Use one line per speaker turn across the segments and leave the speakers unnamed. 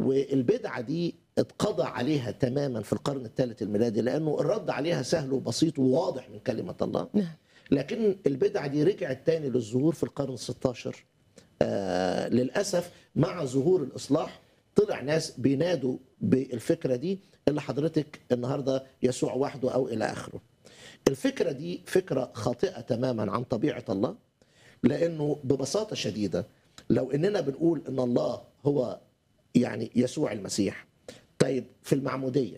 والبدعه دي اتقضى عليها تماما في القرن الثالث الميلادي لانه الرد عليها سهل وبسيط وواضح من كلمه الله
نعم
لكن البدعه دي رجعت تاني للظهور في القرن ال16 آه للاسف مع ظهور الاصلاح طلع ناس بينادوا بالفكره دي اللي حضرتك النهارده يسوع وحده او الى اخره. الفكره دي فكره خاطئه تماما عن طبيعه الله لانه ببساطه شديده لو اننا بنقول ان الله هو يعني يسوع المسيح طيب في المعموديه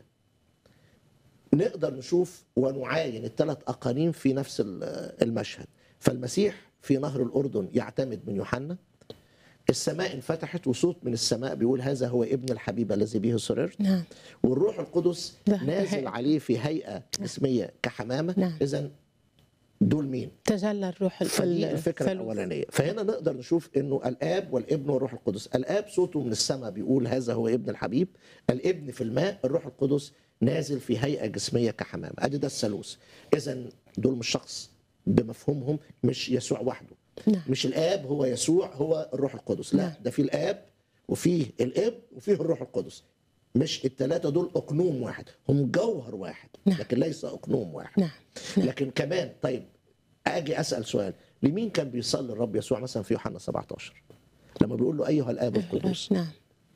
نقدر نشوف ونعاين الثلاث اقانيم في نفس المشهد فالمسيح في نهر الاردن يعتمد من يوحنا السماء انفتحت وصوت من السماء بيقول هذا هو ابن الحبيب الذي به سررت
نعم
والروح القدس
ده
نازل
حقيقي.
عليه في هيئه جسميه كحمامه
نعم.
اذا دول مين؟
تجلى الروح ال-
فدي الفكره
الثالوث.
الاولانيه فهنا نقدر نشوف انه الاب والابن والروح القدس الاب صوته من السماء بيقول هذا هو ابن الحبيب الابن في الماء الروح القدس نازل في هيئه جسميه كحمامه ادي ده الثالوث اذا دول مش شخص بمفهومهم مش يسوع وحده
نعم
مش الاب هو يسوع هو الروح القدس لا
نعم.
ده في الاب وفيه الاب وفيه الروح القدس مش الثلاثه دول اقنوم واحد هم جوهر واحد
نعم.
لكن ليس اقنوم واحد
نعم نعم.
لكن كمان طيب اجي اسال سؤال لمين كان بيصلي الرب يسوع مثلا في يوحنا 17 لما بيقول له ايها الاب القدوس
نعم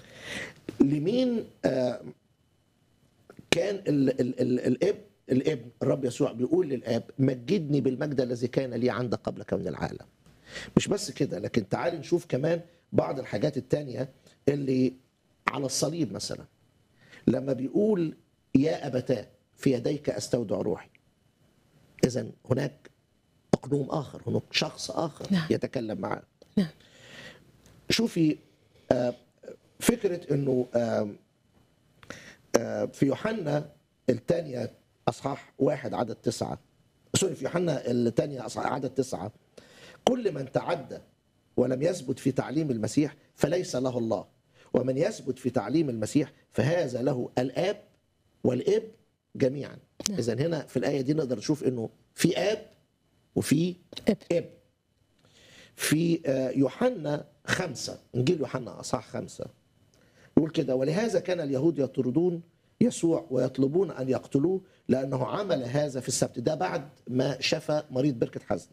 لمين آه كان ال ال ال الاب الابن الرب يسوع بيقول للاب مجدني بالمجد الذي كان لي عندك قبل كون العالم مش بس كده لكن تعال نشوف كمان بعض الحاجات التانية اللي على الصليب مثلا لما بيقول يا أبتاه في يديك أستودع روحي إذا هناك أقنوم آخر هناك شخص آخر
نعم.
يتكلم معاه
نعم.
شوفي آه، فكرة أنه آه، آه، في يوحنا الثانية أصحاح واحد عدد تسعة سوري في يوحنا الثانية أصحاح عدد تسعة كل من تعدى ولم يثبت في تعليم المسيح فليس له الله ومن يثبت في تعليم المسيح فهذا له الآب والابن جميعا
نعم.
إذا هنا في الآية دي نقدر نشوف أنه في آب وفي
ابن
ابن في آه، يوحنا خمسة إنجيل يوحنا أصحاح خمسة يقول كده ولهذا كان اليهود يطردون يسوع ويطلبون أن يقتلوه لأنه عمل هذا في السبت ده بعد ما شفى مريض بركة حزنة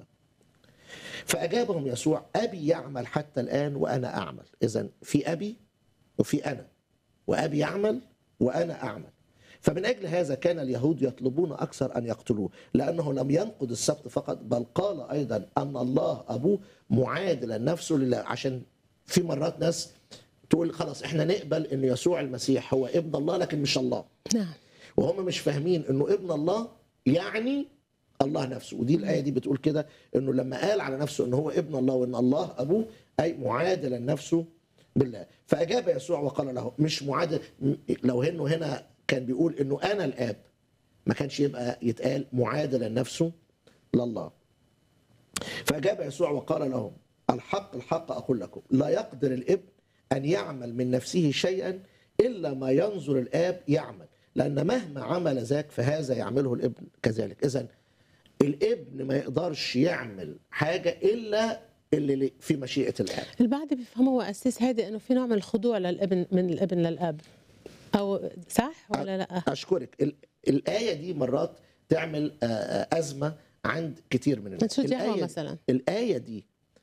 فأجابهم يسوع أبي يعمل حتى الآن وأنا أعمل إذا في أبي وفي أنا وأبي يعمل وأنا أعمل فمن أجل هذا كان اليهود يطلبون أكثر أن يقتلوه لأنه لم ينقض السبت فقط بل قال أيضا أن الله أبوه معادلا نفسه لله عشان في مرات ناس تقول خلاص احنا نقبل ان يسوع المسيح هو ابن الله لكن مش الله
نعم
وهم مش فاهمين انه ابن الله يعني الله نفسه ودي الايه دي بتقول كده انه لما قال على نفسه انه هو ابن الله وان الله ابوه اي معادلا نفسه بالله فاجاب يسوع وقال له مش معادل م- لو انه هنا كان بيقول انه انا الاب ما كانش يبقى يتقال معادلا نفسه لله فاجاب يسوع وقال لهم الحق الحق اقول لكم لا يقدر الابن ان يعمل من نفسه شيئا الا ما ينظر الاب يعمل لان مهما عمل ذاك فهذا يعمله الابن كذلك اذا الابن ما يقدرش يعمل حاجه الا اللي في مشيئه الاب
البعض بيفهموا واساس هذا انه في نوع من الخضوع للابن من الابن للاب او صح ولا لا
اشكرك ال- الايه دي مرات تعمل آه، آه، ازمه عند كتير من الناس
شو دعوه
الآية-
مثلا
الآية دي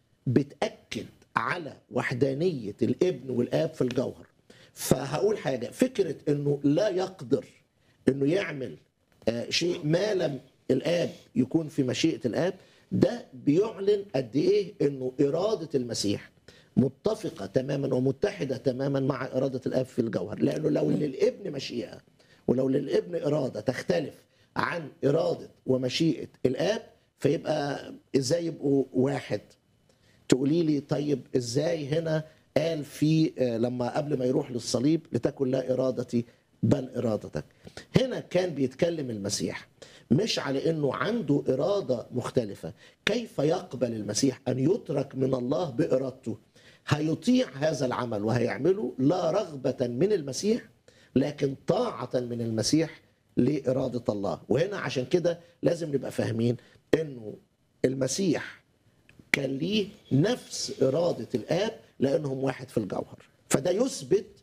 بتأكد على وحدانية الابن والآب في الجوهر فهقول حاجة فكرة أنه لا يقدر أنه يعمل آه، شيء ما لم الآب يكون في مشيئة الآب ده بيعلن قد إيه أنه إرادة المسيح متفقة تماما ومتحدة تماما مع إرادة الآب في الجوهر لأنه لو للابن مشيئة ولو للابن إرادة تختلف عن إرادة ومشيئة الآب فيبقى إزاي يبقوا واحد تقولي لي طيب ازاي هنا قال في آه، لما قبل ما يروح للصليب لتكن لا ارادتي بل ارادتك هنا كان بيتكلم المسيح مش على انه عنده اراده مختلفه كيف يقبل المسيح ان يترك من الله بارادته هيطيع هذا العمل وهيعمله لا رغبه من المسيح لكن طاعه من المسيح لاراده الله وهنا عشان كده لازم نبقى فاهمين انه المسيح كان ليه نفس إرادة الآب لأنهم واحد في الجوهر فده يثبت